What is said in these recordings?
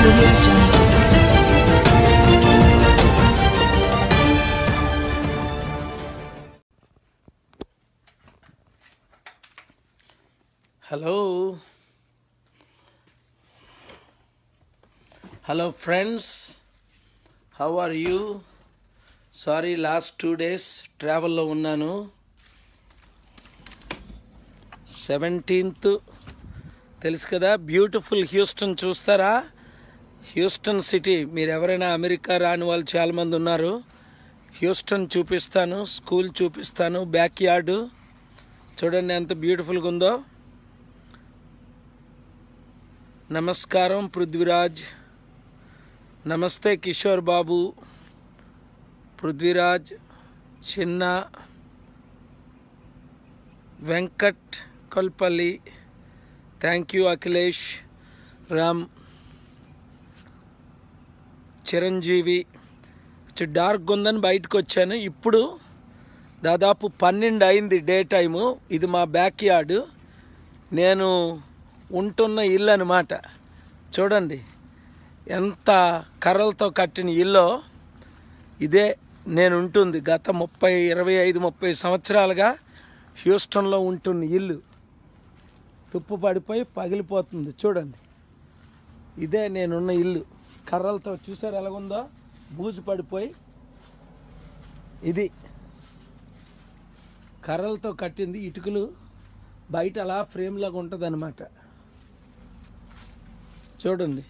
audio jungle. Hello. Hello, friends. How are you? Sorry last two days ట్రావెల్లో ఉన్నాను seventeenth తెలుసు కదా beautiful Houston చూస్తారా హ్యూస్టన్ సిటీ మీరు ఎవరైనా అమెరికా రాని వాళ్ళు చాలామంది ఉన్నారు హ్యూస్టన్ చూపిస్తాను స్కూల్ చూపిస్తాను బ్యాక్ యార్డు చూడండి ఎంత బ్యూటిఫుల్గా ఉందో నమస్కారం పృథ్వీరాజ్ నమస్తే కిషోర్ బాబు పృథ్వీరాజ్ చిన్న వెంకట్ కొల్పల్లి థ్యాంక్ యూ అఖిలేష్ రామ్ చిరంజీవి కొంచెం డార్క్ ఉందని బయటకు వచ్చాను ఇప్పుడు దాదాపు పన్నెండు అయింది డే టైము ఇది మా బ్యాక్ యార్డు నేను ఉంటున్న ఇల్లు అనమాట చూడండి ఎంత కర్రలతో కట్టిన ఇల్లు ఇదే నేను ఉంటుంది గత ముప్పై ఇరవై ఐదు ముప్పై సంవత్సరాలుగా హ్యూస్టన్లో ఉంటున్న ఇల్లు తుప్పు పడిపోయి పగిలిపోతుంది చూడండి ఇదే నేనున్న ఇల్లు కర్రలతో చూసారు ఎలాగుందో బూజు పడిపోయి ఇది కర్రలతో కట్టింది ఇటుకలు బయట అలా ఫ్రేమ్ లాగా ఉంటుంది అనమాట చూడండి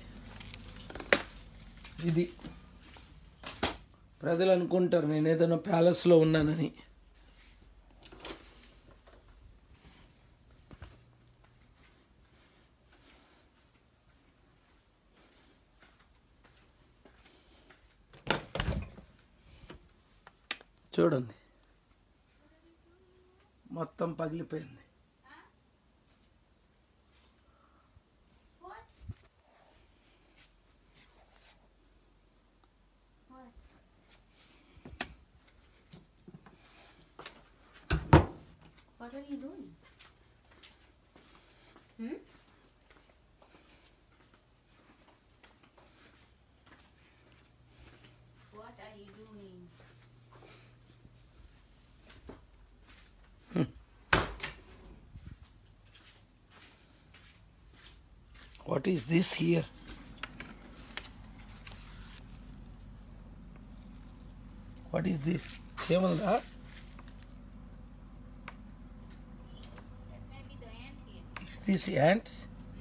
ఇది ప్రజలు అనుకుంటారు నేను ఏదైనా ప్యాలెస్లో ఉన్నానని చూడండి మొత్తం పగిలిపోయింది What are you doing? Hmm? What are you doing? What is this here? What is this? చేమలదా That may be the ant here. Is this ants?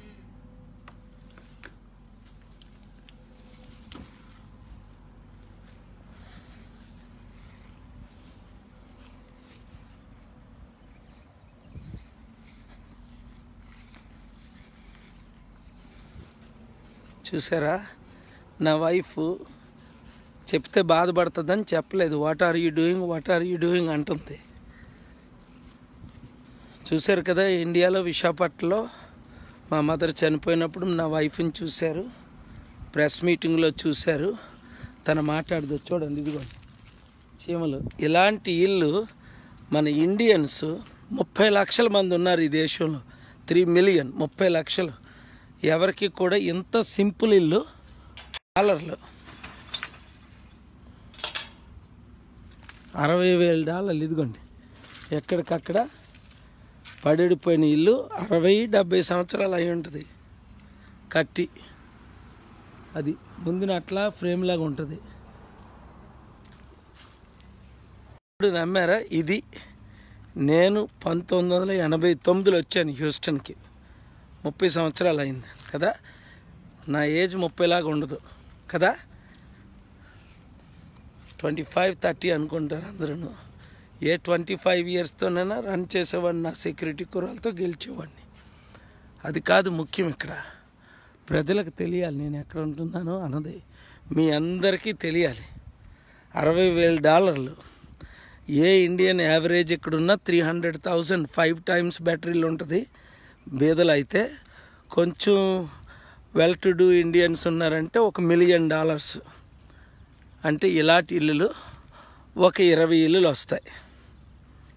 చూసారా నా వైఫ్ చెప్తే బాధపడుతుందని చెప్పలేదు what are you doing what are you doing అంటుంది చూశారు కదా ఇండియాలో విశాఖపట్నంలో మా మదర్ చనిపోయినప్పుడు నా వైఫ్ని చూశారు ప్రెస్ మీటింగ్లో చూశారు తను మాట్లాడదు చూడండి ఇదిగోండి చీమలు ఇలాంటి ఇల్లు మన ఇండియన్స్ ముప్పై లక్షల మంది ఉన్నారు ఈ దేశంలో త్రీ మిలియన్ ముప్పై లక్షలు ఎవరికి కూడా ఇంత సింపుల్ ఇల్లు డాలర్లు అరవై వేల డాలర్లు ఇదిగోండి ఎక్కడికక్కడ పడిపోయిన ఇల్లు అరవై డెబ్బై సంవత్సరాలు అయి ఉంటుంది కట్టి అది ముందున అట్లా ఫ్రేమ్ లాగా ఉంటుంది ఇప్పుడు నమ్మారా ఇది నేను పంతొమ్మిది వందల ఎనభై తొమ్మిదిలో వచ్చాను హ్యూస్టన్కి ముప్పై సంవత్సరాలు అయింది కదా నా ఏజ్ ముప్పైలాగా ఉండదు కదా ట్వంటీ ఫైవ్ థర్టీ అనుకుంటారు అందరూ ఏ ట్వంటీ ఫైవ్ ఇయర్స్తోనైనా రన్ చేసేవాడిని నా సెక్యూరిటీ కుర్రాలతో గెలిచేవాడిని అది కాదు ముఖ్యం ఇక్కడ ప్రజలకు తెలియాలి నేను ఎక్కడ ఉంటున్నానో అన్నది మీ అందరికీ తెలియాలి అరవై వేల డాలర్లు ఏ ఇండియన్ యావరేజ్ ఇక్కడున్నా three hundred thousand five times బ్యాటరీలు ఉంటుంది బీదలు అయితే కొంచెం వెల్ టు డూ ఇండియన్స్ ఉన్నారంటే ఒక మిలియన్ డాలర్స్ అంటే ఇలాంటి ఇల్లులు ఒక ఇరవై ఇల్లులు వస్తాయి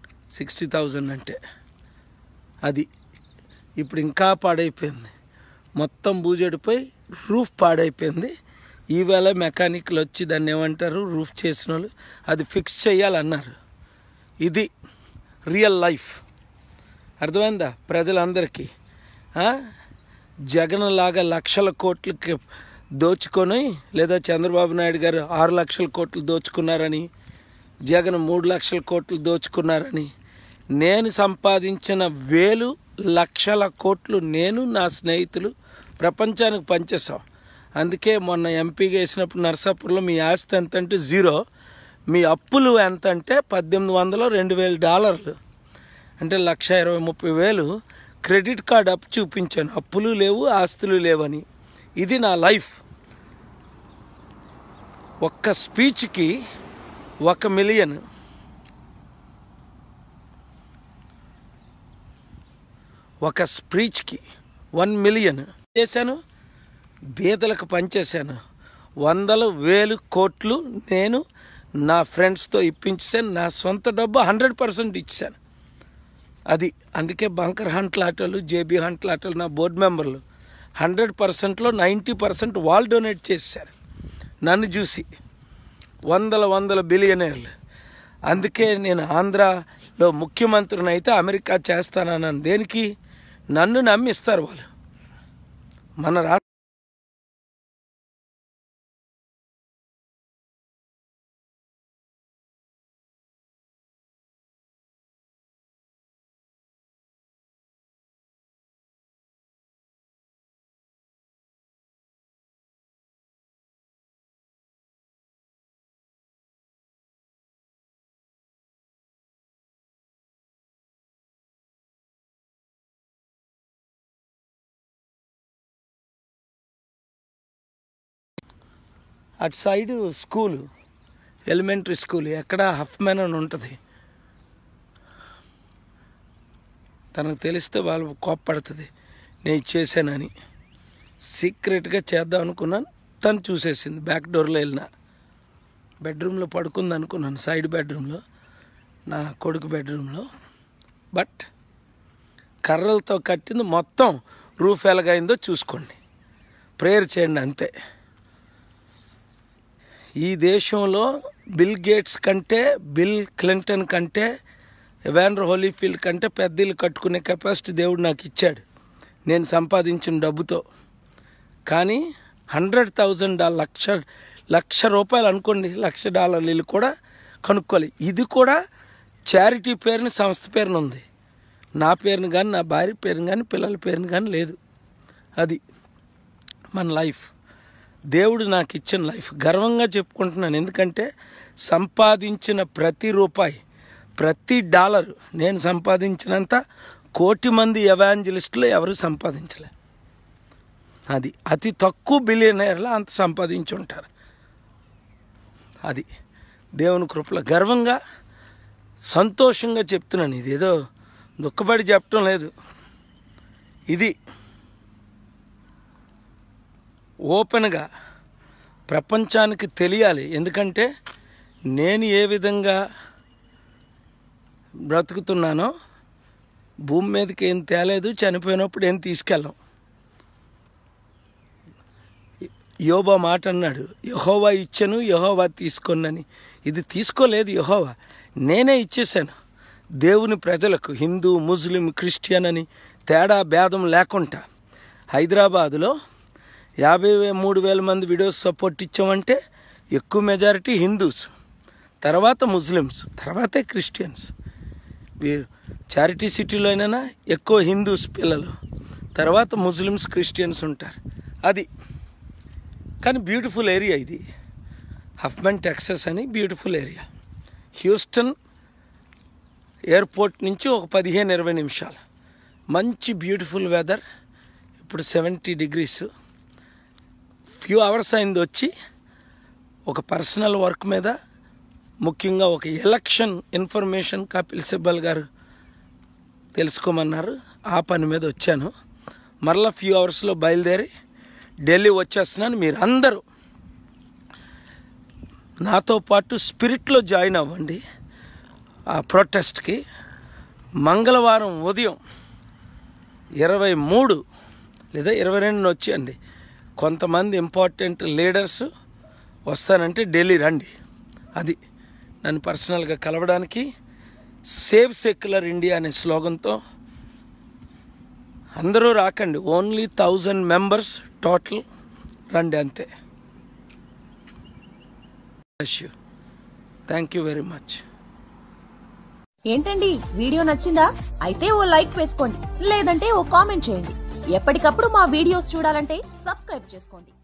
సిక్స్టీ థౌజండ్ అంటే అది ఇప్పుడు ఇంకా పాడైపోయింది మొత్తం బూజడిపోయి రూఫ్ పాడైపోయింది ఈవేళ మెకానిక్లు వచ్చి దాన్ని ఏమంటారు రూఫ్ చేసిన వాళ్ళు అది ఫిక్స్ చేయాలన్నారు ఇది రియల్ లైఫ్ అర్థమైందా ప్రజలందరికీ ఆ? జగన్ లాగా లక్షల కోట్లకి దోచుకొని లేదా చంద్రబాబు నాయుడు గారు ఆరు లక్షల కోట్లు దోచుకున్నారని జగన్ మూడు లక్షల కోట్లు దోచుకున్నారని నేను సంపాదించిన వేలు లక్షల కోట్లు నేను నా స్నేహితులు ప్రపంచానికి పంచేసాం అందుకే మొన్న ఎంపీగా వేసినప్పుడు నర్సాపూర్లో మీ ఆస్తి ఎంత అంటే జీరో మీ అప్పులు ఎంత అంటే పద్దెనిమిది వందలు రెండు వేల డాలర్లు అంటే లక్ష ఇరవై ముప్పై వేలు క్రెడిట్ కార్డ్ అప్పు చూపించాను అప్పులు లేవు ఆస్తులు లేవని ఇది నా లైఫ్ ఒక్క స్పీచ్కి ఒక మిలియన్ ఒక స్పీచ్కి వన్ మిలియన్ చేశాను బీదలకు పనిచేశాను వందలు వేలు కోట్లు నేను నా ఫ్రెండ్స్తో ఇప్పించాను నా సొంత డబ్బు హండ్రెడ్ పర్సెంట్ ఇచ్చాను అది అందుకే బంకర్ హంట్ల ఆటోలు జేబీ హంట్ల ఆటోలు నా బోర్డు మెంబర్లు హండ్రెడ్ పర్సెంట్లో నైంటీ పర్సెంట్ వాళ్ళు డొనేట్ చేశారు నన్ను చూసి వందల వందల బిలియనర్లు అందుకే నేను ఆంధ్రాలో ముఖ్యమంత్రిని అయితే అమెరికా చేస్తానన్నాను దేనికి నన్ను నమ్మిస్తారు వాళ్ళు మన రా అటు సైడు స్కూలు ఎలిమెంటరీ స్కూల్ ఎక్కడ హఫ్మెన్ అని ఉంటుంది తనకు తెలిస్తే వాళ్ళు కోప్పడుతుంది నేను ఇచ్చేసానని సీక్రెట్గా చేద్దాం అనుకున్నాను తను చూసేసింది బ్యాక్ డోర్లో వెళ్ళిన బెడ్రూమ్లో పడుకుంది అనుకున్నాను సైడ్ బెడ్రూమ్లో నా కొడుకు బెడ్రూమ్లో బట్ కర్రలతో కట్టింది మొత్తం రూఫ్ ఎలాగైందో చూసుకోండి ప్రేయర్ చేయండి అంతే ఈ దేశంలో బిల్ గేట్స్ కంటే బిల్ క్లింటన్ కంటే ఎవాండర్ హోలీఫీల్డ్ కంటే పెద్ద ఇల్లు కట్టుకునే కెపాసిటీ దేవుడు నాకు ఇచ్చాడు నేను సంపాదించిన డబ్బుతో కానీ hundred thousand dollar lakh lakh రూపాయలు అనుకోండి లక్ష డాలర్లు ఇల్లు కూడా కనుక్కోవాలి ఇది కూడా చారిటీ పేరుని సంస్థ పేరున ఉంది నా పేరుని కానీ నా భార్య పేరుని కానీ పిల్లల పేరుని కానీ లేదు అది మన లైఫ్ దేవుడు నాకు ఇచ్చిన లైఫ్ గర్వంగా చెప్పుకుంటున్నాను ఎందుకంటే సంపాదించిన ప్రతి రూపాయి ప్రతి డాలర్ నేను సంపాదించినంత కోటి మంది ఎవాంజలిస్టులు ఎవరు సంపాదించలే అది అతి తక్కువ బిలియనర్లు అంత సంపాదించి ఉంటారు అది దేవుని కృపలో గర్వంగా సంతోషంగా చెప్తున్నాను ఇది ఏదో దుఃఖపడి చెప్పడం లేదు ఇది ఓపెన్గా ప్రపంచానికి తెలియాలి ఎందుకంటే నేను ఏ విధంగా బ్రతుకుతున్నానో భూమి మీదకి ఏం తేలేదు చనిపోయినప్పుడు ఏం తీసుకెళ్ళాం యోబా మాట అన్నాడు యహోవా ఇచ్చను యహోవా తీసుకొనని ఇది తీసుకోలేదు యహోవా నేనే ఇచ్చేసాను దేవుని ప్రజలకు హిందూ ముస్లిం క్రిస్టియన్ అని తేడా భేదం లేకుండా హైదరాబాదులో యాభై వే- మూడు వేల మంది వీడియోస్ సపోర్ట్ ఇచ్చామంటే ఎక్కువ మెజారిటీ హిందూస్ తర్వాత ముస్లిమ్స్ తర్వాతే క్రిస్టియన్స్ వీరు చారిటీ సిటీలో అయినా ఎక్కువ హిందూస్ పిల్లలు తర్వాత ముస్లిమ్స్ క్రిస్టియన్స్ ఉంటారు అది కానీ బ్యూటిఫుల్ ఏరియా ఇది హఫ్మన్ టెక్సస్ అని బ్యూటిఫుల్ ఏరియా హ్యూస్టన్ ఎయిర్పోర్ట్ నుంచి ఒక పదిహేను ఇరవై నిమిషాలు మంచి బ్యూటిఫుల్ వెదర్ ఇప్పుడు సెవెంటీ డిగ్రీస్ ఫ్యూ అవర్స్ అయింది వచ్చి ఒక పర్సనల్ వర్క్ మీద ముఖ్యంగా ఒక ఎలక్షన్ ఇన్ఫర్మేషన్ కపిల్ సిబ్బల్ గారు తెలుసుకోమన్నారు ఆ పని మీద వచ్చాను మరలా ఫ్యూ అవర్స్లో బయలుదేరి ఢిల్లీ వచ్చేస్తున్నాను మీరు అందరూ నాతో పాటు స్పిరిట్లో జాయిన్ అవ్వండి ఆ ప్రొటెస్ట్కి మంగళవారం ఉదయం ఇరవై మూడు లేదా ఇరవై రెండు వచ్చేయండి కొంతమంది ఇంపార్టెంట్ లీడర్స్ వస్తానంటే ఢిల్లీ రండి అది నన్ను పర్సనల్గా కలవడానికి సేవ్ సెక్యులర్ ఇండియా అనే స్లోగన్తో అందరూ రాకండి ఓన్లీ థౌజండ్ మెంబర్స్ టోటల్ రండి అంతే థ్యాంక్ యూ వెరీ మచ్ ఏంటండి వీడియో నచ్చిందా అయితే ఓ లైక్ వేసుకోండి లేదంటే ఓ కామెంట్ చేయండి ఎప్పటికప్పుడు మా వీడియోస్ చూడాలంటే సబ్స్క్రైబ్ చేసుకోండి